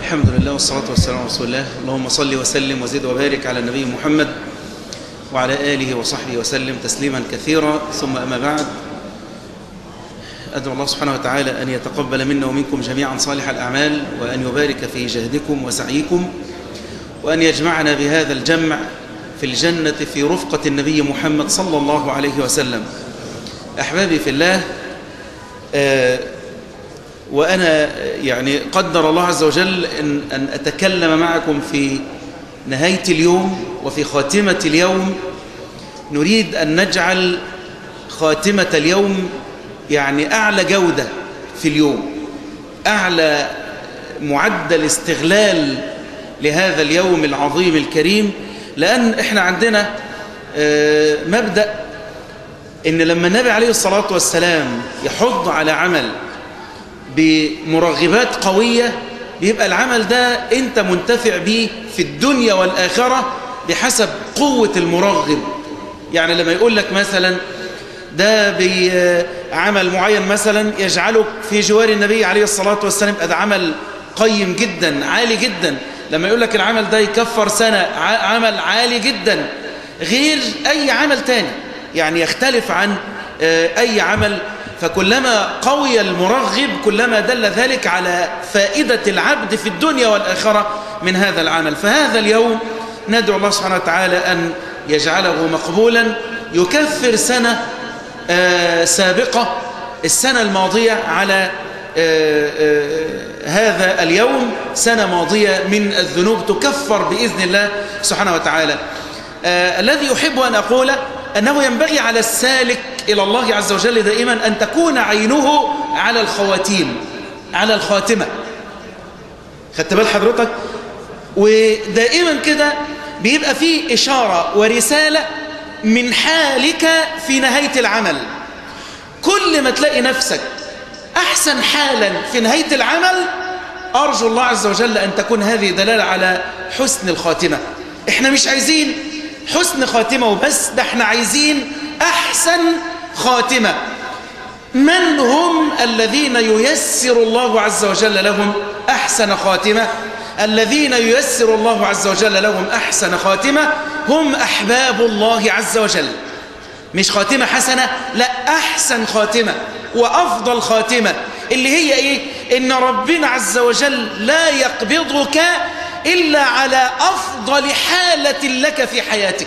الحمد لله والصلاة والسلام على رسول الله اللهم صل وسلم وزد وبارك على النبي محمد وعلى آله وصحبه وسلم تسليما كثيرا ثم أما بعد أدعو الله سبحانه وتعالى أن يتقبل منا ومنكم جميعا صالح الأعمال وأن يبارك في جهدكم وسعيكم وأن يجمعنا بهذا الجمع في الجنة في رفقة النبي محمد صلى الله عليه وسلم أحبابي في الله آه وأنا يعني قدر الله عز وجل أن, أن أتكلم معكم في نهاية اليوم وفي خاتمة اليوم نريد أن نجعل خاتمة اليوم يعني أعلى جودة في اليوم أعلى معدل استغلال لهذا اليوم العظيم الكريم لأن إحنا عندنا مبدأ إن لما النبي عليه الصلاة والسلام يحض على عمل بمرغبات قوية بيبقى العمل ده أنت منتفع به في الدنيا والآخرة بحسب قوة المرغب يعني لما يقول لك مثلا ده بعمل معين مثلا يجعلك في جوار النبي عليه الصلاة والسلام ده عمل قيم جدا عالي جدا لما يقول لك العمل ده يكفر سنة عمل عالي جدا غير أي عمل تاني يعني يختلف عن أي عمل فكلما قوي المرغب كلما دل ذلك على فائدة العبد في الدنيا والآخرة من هذا العمل فهذا اليوم ندعو الله سبحانه وتعالى أن يجعله مقبولا يكفر سنة سابقة السنة الماضية على هذا اليوم سنة ماضية من الذنوب تكفر بإذن الله سبحانه وتعالى الذي أحب أن أقول أنه ينبغي على السالك إلى الله عز وجل دائما أن تكون عينه على الخواتيم على الخاتمة خدت بال حضرتك ودائما كده بيبقى فيه إشارة ورسالة من حالك في نهاية العمل كل ما تلاقي نفسك أحسن حالا في نهاية العمل أرجو الله عز وجل أن تكون هذه دلالة على حسن الخاتمة إحنا مش عايزين حسن خاتمة وبس ده احنا عايزين أحسن خاتمة من هم الذين ييسر الله عز وجل لهم أحسن خاتمة الذين ييسر الله عز وجل لهم أحسن خاتمة هم أحباب الله عز وجل مش خاتمة حسنة لا أحسن خاتمة وأفضل خاتمة اللي هي إيه إن ربنا عز وجل لا يقبضك إلا على أفضل حالة لك في حياتك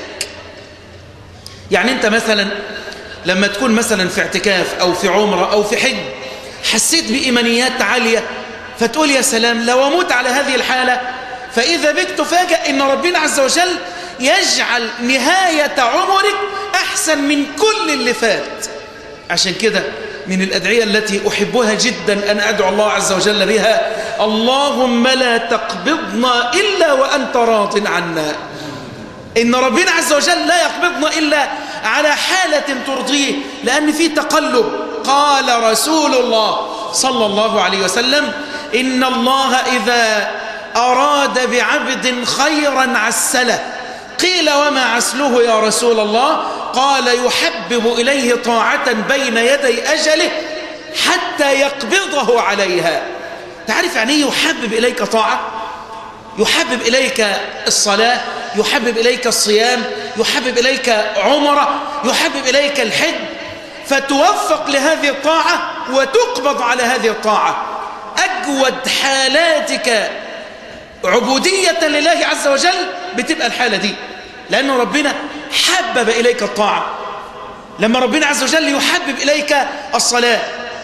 يعني أنت مثلا لما تكون مثلا في اعتكاف أو في عمرة أو في حج حسيت بإيمانيات عالية فتقول يا سلام لو أموت على هذه الحالة فإذا بك تفاجأ إن ربنا عز وجل يجعل نهاية عمرك أحسن من كل اللي فات عشان كده من الأدعية التي أحبها جدا أن أدعو الله عز وجل بها اللهم لا تقبضنا إلا وأنت راض عنا إن ربنا عز وجل لا يقبضنا إلا على حالة ترضيه لأن في تقلب قال رسول الله صلى الله عليه وسلم إن الله إذا أراد بعبد خيرا عسله قيل وما عسله يا رسول الله قال يحبب إليه طاعة بين يدي أجله حتى يقبضه عليها تعرف يعني يحبب إليك طاعة يحبب إليك الصلاة يحبب إليك الصيام يحبب إليك عمرة يحبب إليك الحج فتوفق لهذه الطاعة وتقبض على هذه الطاعة أجود حالاتك عبودية لله عز وجل بتبقى الحالة دي لأن ربنا حبب إليك الطاعة لما ربنا عز وجل يحبب إليك الصلاة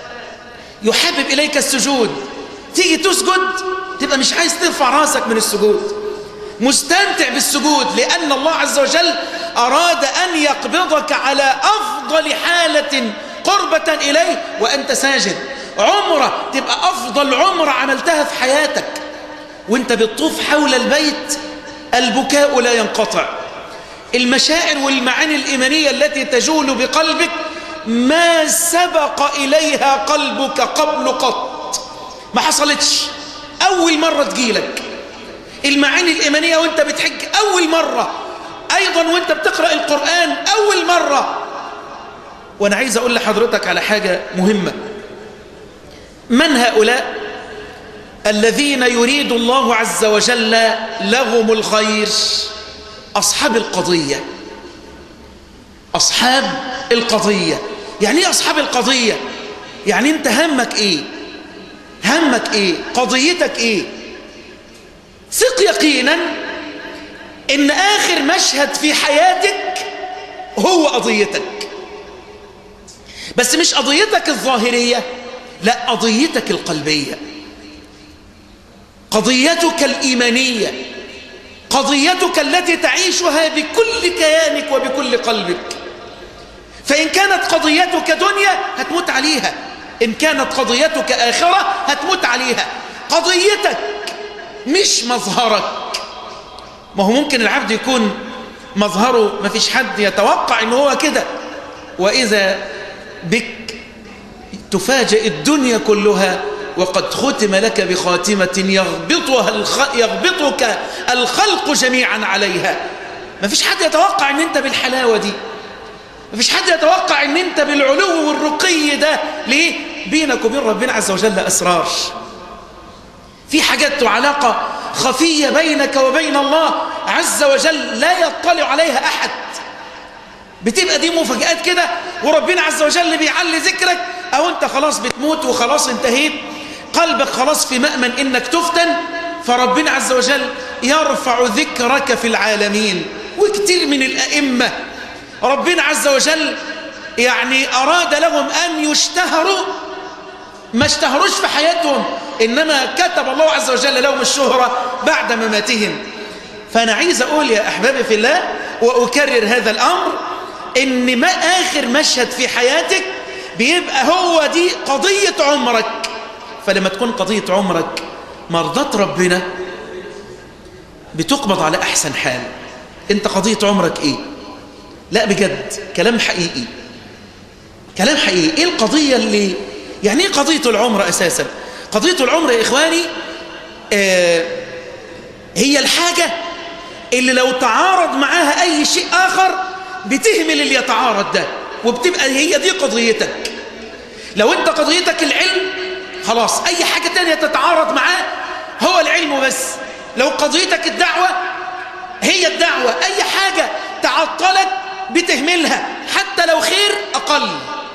يحبب إليك السجود تيجي تسجد تبقى مش عايز ترفع راسك من السجود مستمتع بالسجود لأن الله عز وجل أراد أن يقبضك على أفضل حالة قربة إليه وأنت ساجد عمرة تبقى أفضل عمرة عملتها في حياتك وانت بتطوف حول البيت البكاء لا ينقطع المشاعر والمعاني الإيمانية التي تجول بقلبك ما سبق إليها قلبك قبل قط ما حصلتش أول مرة تجيلك المعاني الإيمانية وانت بتحج أول مرة أيضا وانت بتقرأ القرآن أول مرة وأنا عايز أقول لحضرتك على حاجة مهمة من هؤلاء الذين يريد الله عز وجل لهم الخير أصحاب القضية أصحاب القضية يعني ايه أصحاب القضية يعني أنت همك إيه همك إيه قضيتك إيه ثق يقينا إن آخر مشهد في حياتك هو قضيتك بس مش قضيتك الظاهرية لا قضيتك القلبية قضيتك الإيمانية قضيتك التي تعيشها بكل كيانك وبكل قلبك فإن كانت قضيتك دنيا هتموت عليها إن كانت قضيتك آخرة هتموت عليها قضيتك مش مظهرك ما هو ممكن العبد يكون مظهره ما فيش حد يتوقع إنه هو كده وإذا بك تفاجئ الدنيا كلها وقد ختم لك بخاتمة يغبطها الخ... يغبطك الخلق جميعا عليها ما فيش حد يتوقع ان انت بالحلاوة دي ما فيش حد يتوقع ان انت بالعلو والرقي ده ليه بينك وبين ربنا عز وجل اسرار في حاجات وعلاقة خفية بينك وبين الله عز وجل لا يطلع عليها احد بتبقى دي مفاجآت كده وربنا عز وجل بيعلي ذكرك او انت خلاص بتموت وخلاص انتهيت قلبك خلاص في مأمن انك تفتن فربنا عز وجل يرفع ذكرك في العالمين وكتير من الأئمة ربنا عز وجل يعني أراد لهم أن يشتهروا ما اشتهروش في حياتهم إنما كتب الله عز وجل لهم الشهرة بعد مماتهم فأنا عايز أقول يا أحبابي في الله وأكرر هذا الأمر إن ما آخر مشهد في حياتك بيبقى هو دي قضية عمرك فلما تكون قضية عمرك مرضاة ربنا بتقبض على أحسن حال أنت قضية عمرك إيه لا بجد كلام حقيقي كلام حقيقي إيه القضية اللي يعني إيه قضية العمر أساسا قضية العمر يا إخواني آه هي الحاجة اللي لو تعارض معاها أي شيء آخر بتهمل اللي يتعارض ده وبتبقى هي دي قضيتك لو أنت قضيتك العلم خلاص أي حاجة تانية تتعارض معاه هو العلم بس لو قضيتك الدعوة هي الدعوة أي حاجة تعطلك بتهملها حتى لو خير أقل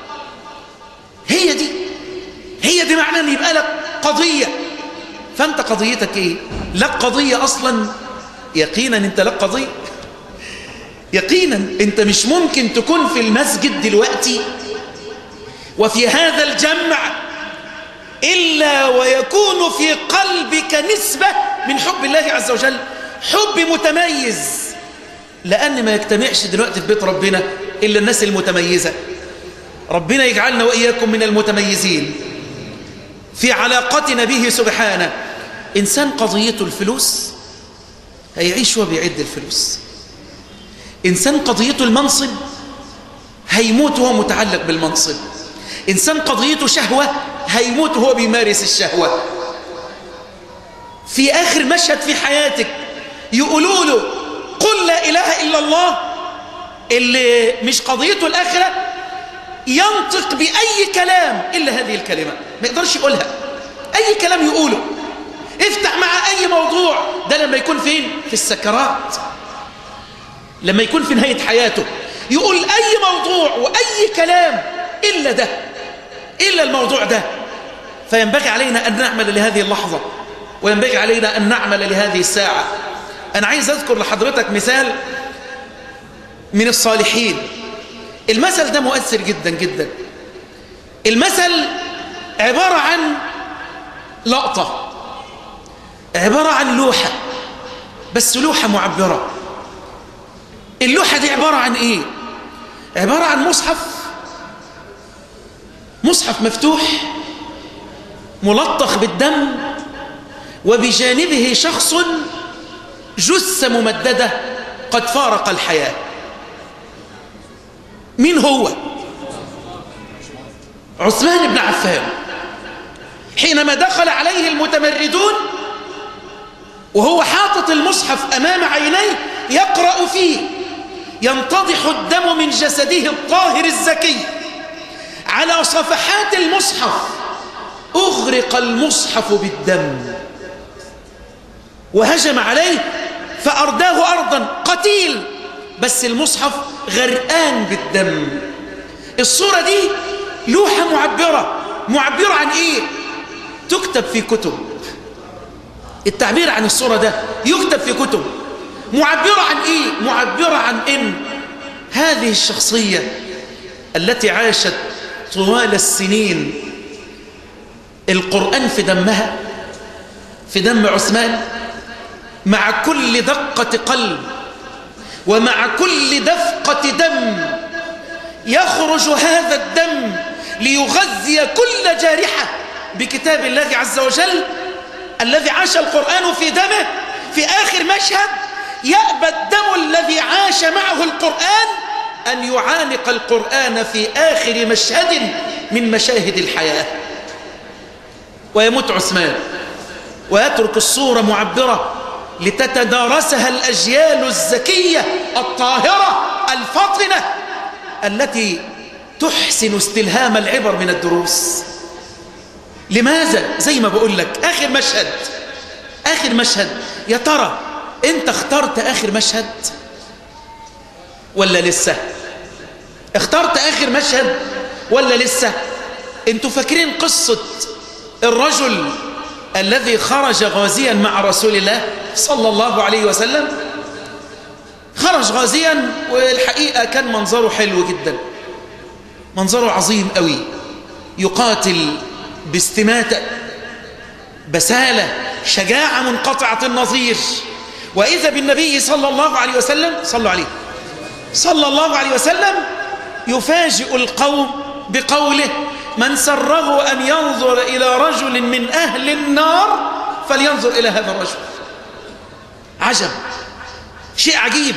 هي دي هي دي معنى أن يبقى لك قضية فأنت قضيتك إيه لك قضية أصلا يقينا أنت لك قضية يقينا أنت مش ممكن تكون في المسجد دلوقتي وفي هذا الجمع إلا ويكون في قلبك نسبة من حب الله عز وجل حب متميز لأن ما يجتمعش دلوقتي في بيت ربنا إلا الناس المتميزة ربنا يجعلنا وإياكم من المتميزين في علاقتنا به سبحانه إنسان قضيته الفلوس هيعيش وبيعد الفلوس إنسان قضيته المنصب هيموت وهو متعلق بالمنصب إنسان قضيته شهوة هيموت وهو بيمارس الشهوة في آخر مشهد في حياتك يقولوا له قل لا إله إلا الله اللي مش قضيته الآخرة ينطق بأي كلام إلا هذه الكلمة ما يقدرش يقولها أي كلام يقوله افتح مع أي موضوع ده لما يكون فين في السكرات لما يكون في نهاية حياته يقول أي موضوع وأي كلام إلا ده إلا الموضوع ده فينبغي علينا أن نعمل لهذه اللحظة وينبغي علينا أن نعمل لهذه الساعة أنا عايز أذكر لحضرتك مثال من الصالحين المثل ده مؤثر جدا جدا المثل عبارة عن لقطة عبارة عن لوحة بس لوحة معبرة اللوحة دي عبارة عن إيه عبارة عن مصحف مصحف مفتوح ملطخ بالدم وبجانبه شخص جثة ممددة قد فارق الحياة مين هو عثمان بن عفان حينما دخل عليه المتمردون وهو حاطط المصحف أمام عينيه يقرأ فيه ينتضح الدم من جسده الطاهر الزكي على صفحات المصحف أغرق المصحف بالدم وهجم عليه فأرداه أرضا قتيل بس المصحف غرقان بالدم الصورة دي لوحة معبرة معبرة عن إيه؟ تكتب في كتب التعبير عن الصورة ده يكتب في كتب معبرة عن إيه؟ معبرة عن إن هذه الشخصية التي عاشت طوال السنين القرآن في دمها في دم عثمان مع كل دقة قلب ومع كل دفقة دم يخرج هذا الدم ليغذي كل جارحة بكتاب الله عز وجل الذي عاش القرآن في دمه في آخر مشهد يأبى الدم الذي عاش معه القرآن أن يعانق القرآن في آخر مشهد من مشاهد الحياة ويموت عثمان ويترك الصورة معبرة لتتدارسها الأجيال الزكية الطاهرة الفطنة التي تحسن استلهام العبر من الدروس لماذا؟ زي ما بقول لك آخر مشهد آخر مشهد يا ترى أنت اخترت آخر مشهد ولا لسه اخترت آخر مشهد ولا لسه انتوا فاكرين قصة الرجل الذي خرج غازيا مع رسول الله صلى الله عليه وسلم خرج غازيا والحقيقة كان منظره حلو جدا منظره عظيم قوي يقاتل باستماتة بسالة شجاعة منقطعة النظير وإذا بالنبي صلى الله عليه وسلم صلوا عليه صلى الله عليه وسلم يفاجئ القوم بقوله من سره أن ينظر إلى رجل من أهل النار فلينظر إلى هذا الرجل عجب شيء عجيب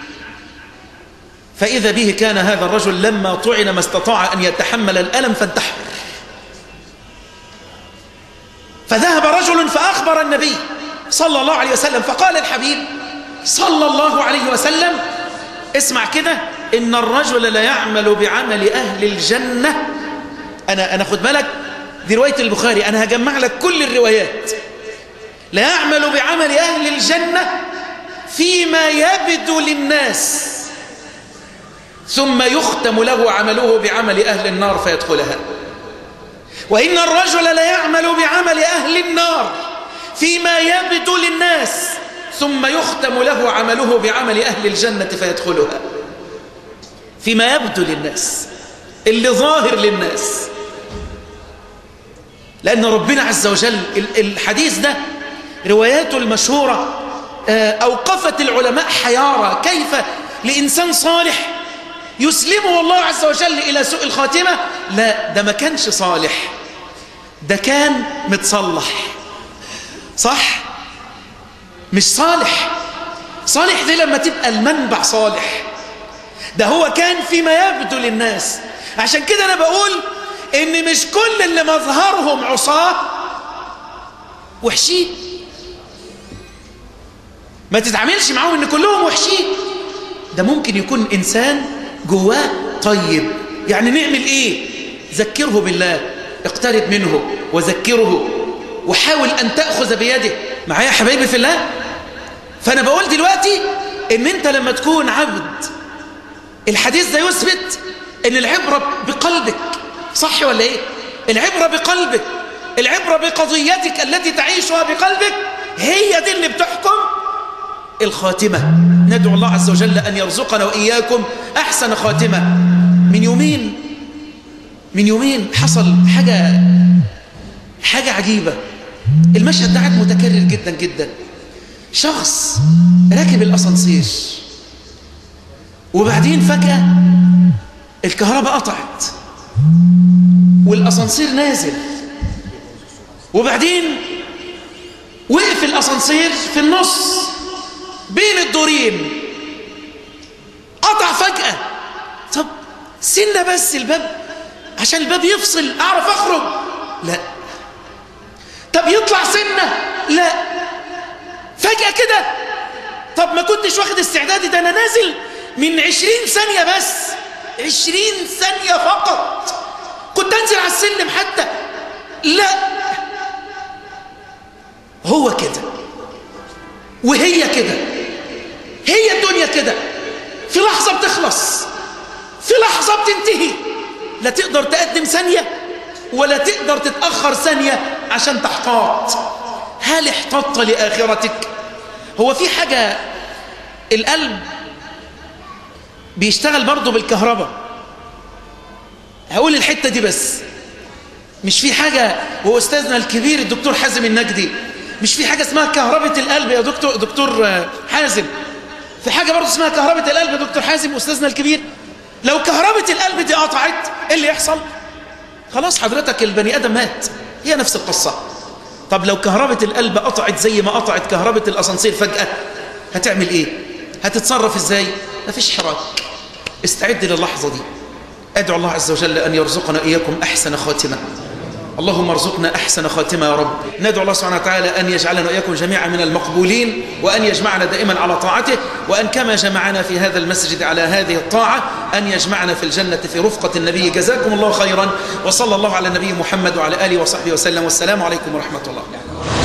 فإذا به كان هذا الرجل لما طعن ما استطاع أن يتحمل الألم فانتحر فذهب رجل فأخبر النبي صلى الله عليه وسلم فقال الحبيب صلى الله عليه وسلم اسمع كده إن الرجل لا يعمل بعمل أهل الجنة أنا, أنا خد بالك دي رواية البخاري أنا هجمع لك كل الروايات لا يعمل بعمل أهل الجنة فيما يبدو للناس ثم يختم له عمله بعمل أهل النار فيدخلها وإن الرجل لا يعمل بعمل أهل النار فيما يبدو للناس ثم يختم له عمله بعمل أهل الجنة فيدخلها فيما يبدو للناس اللي ظاهر للناس لأن ربنا عز وجل الحديث ده رواياته المشهورة أوقفت العلماء حيارة كيف لإنسان صالح يسلمه الله عز وجل إلى سوء الخاتمة لا ده ما كانش صالح ده كان متصلح صح مش صالح صالح دي لما تبقى المنبع صالح ده هو كان فيما يبدو للناس عشان كده أنا بقول إن مش كل اللي مظهرهم عصاه وحشين ما تتعاملش معاهم إن كلهم وحشين ده ممكن يكون إنسان جواه طيب يعني نعمل إيه ذكره بالله اقترب منه وذكره وحاول أن تأخذ بيده معايا حبايبي في الله فأنا بقول دلوقتي إن أنت لما تكون عبد الحديث ده يثبت إن العبرة بقلبك صح ولا إيه العبرة بقلبك العبرة بقضيتك التي تعيشها بقلبك هي دي اللي بتحكم الخاتمة ندعو الله عز وجل أن يرزقنا وإياكم أحسن خاتمة من يومين من يومين حصل حاجة حاجة عجيبة المشهد ده عاد متكرر جدا جدا شخص راكب الأسانسير وبعدين فجأة الكهرباء قطعت والأسانسير نازل وبعدين وقف الأسانسير في النص بين الدورين قطع فجأة طب سنة بس الباب عشان الباب يفصل أعرف أخرج لا طب يطلع سنة لا فجأة كده طب ما كنتش واخد استعدادي ده أنا نازل من عشرين ثانية بس عشرين ثانية فقط كنت أنزل على السلم حتى لا هو كده وهي كده هي الدنيا كده في لحظة بتخلص في لحظة بتنتهي لا تقدر تقدم ثانية ولا تقدر تتأخر ثانية عشان تحتاط هل احتطت لآخرتك هو في حاجة القلب بيشتغل برضه بالكهرباء هقول الحتة دي بس مش في حاجة وأستاذنا الكبير الدكتور حازم النجدي مش في حاجة اسمها كهربة القلب يا دكتور دكتور حازم في حاجة برضه اسمها كهربة القلب يا دكتور حازم أستاذنا الكبير لو كهربة القلب دي قطعت ايه اللي يحصل خلاص حضرتك البني آدم مات هي نفس القصة طب لو كهربة القلب قطعت زي ما قطعت كهربة الأسانسير فجأة هتعمل ايه هتتصرف ازاي مفيش حراك استعد للحظة دي أدعو الله عز وجل أن يرزقنا إياكم أحسن خاتمة اللهم ارزقنا أحسن خاتمة يا رب ندعو الله سبحانه وتعالى أن يجعلنا وإياكم جميعا من المقبولين وأن يجمعنا دائما على طاعته وأن كما جمعنا في هذا المسجد على هذه الطاعة أن يجمعنا في الجنة في رفقة النبي جزاكم الله خيرا وصلى الله على النبي محمد وعلى آله وصحبه وسلم والسلام عليكم ورحمة الله